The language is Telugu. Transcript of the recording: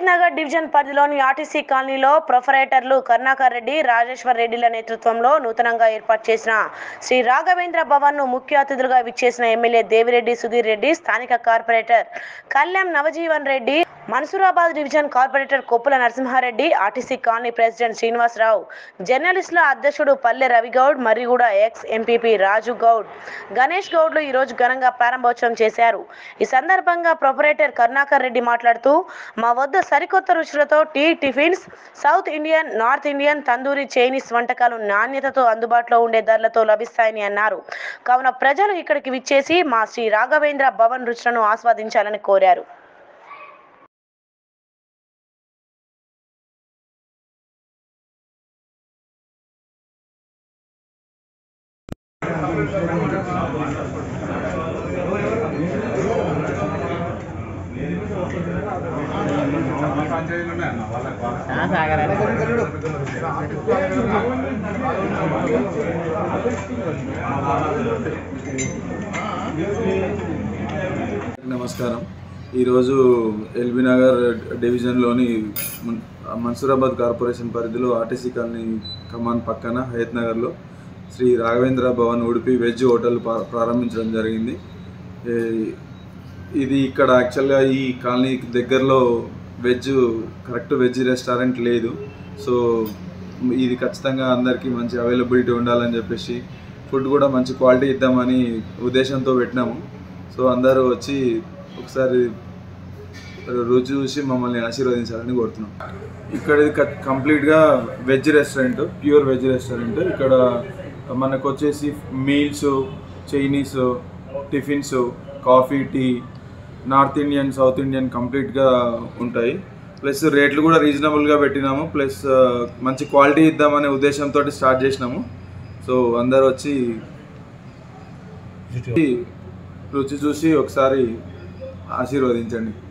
హయత్ నగర్ డివిజన్ పరిధిలోని ఆర్టీసీ కాలనీలో ప్రొపరేటర్లు కరుణాకర్ రెడ్డి రాజేశ్వర్ రెడ్డిల నేతృత్వంలో నూతనంగా ఏర్పాటు చేసిన శ్రీ రాఘవేంద్ర భవన్ ను ముఖ్య అతిథులుగా విచ్చేసిన ఎమ్మెల్యే దేవిరెడ్డి సుధీర్ రెడ్డి స్థానిక corporator Kalyan Navajeevan Reddy Mansoorabad division corporator Koppula Narasimha Reddy RTC colony president Srinivasa Rao జర్నలిస్టుల అధ్యక్షుడు పల్లె రవిగౌడ్ మర్రిగూడ ఎక్స్ ఎంపీపీ రాజు గౌడ్ గణేష్ గౌడ్లు ఈ రోజు ఘనంగా ప్రారంభోత్సవం చేశారు ఈ సందర్భంగా ప్రొపరేటర్ కరుణాకర్ రెడ్డి మాట్లాడుతూ మా వద్ద సరికొత్త రుచులతో tea tiffins south Indian north Indian tandoori Chinese వంటకాలు నాణ్యతతో అందుబాటులో ఉండే ధరలతో లభిస్తాయని అన్నారు కావున ప్రజలు ఇక్కడికి విచ్చేసి మా శ్రీ రాఘవేంద్ర భవన్ రుచులను ఆస్వాదించాలని కోరారు నమస్కారం ఈరోజు ఎల్బీ నగర్ డివిజన్లోని మున్- మన్సూరాబాద్ కార్పొరేషన్ పరిధిలో ఆర్టీసీ కాలనీ కమాన్ పక్కన హయత్ నగర్లో శ్రీ రాఘవేంద్ర భవన్ ఉడిపి వెజ్ హోటల్ ప్రా- ప్రారంభించడం జరిగింది ఏ- ఇది ఇక్కడ యాక్చువల్గా ఈ కాలనీ దగ్గరలో వెజ్ కరెక్ట్ వెజ్ రెస్టారెంట్ లేదు సో ఇది ఖచ్చితంగా అందరికీ మంచి అవైలబిలిటీ ఉండాలని చెప్పేసి ఫుడ్ కూడా మంచి క్వాలిటీ ఇద్దామని ఉద్దేశంతో పెట్టినాము సో అందరూ వచ్చి ఒకసారి రుచి చూసి మమ్మల్ని ఆశీర్వదించాలని కోరుతున్నాం ఇక్కడ ఇది క- కంప్లీట్గా veg restaurant pure veg restaurant ఇక్కడ మనకు వచ్చేసి meals Chinese tiffins coffee tea north Indian south Indian కంప్లీట్గా ఉంటాయి ప్లస్ రేట్లు కూడా రీజనబుల్గా పెట్టినాము ప్లస్ మంచి క్వాలిటీ ఇద్దామనే ఉద్దేశంతో స్టార్ట్ చేసినాము సో అందరు వచ్చి రుచి చూసి ఒకసారి ఆశీర్వదించండి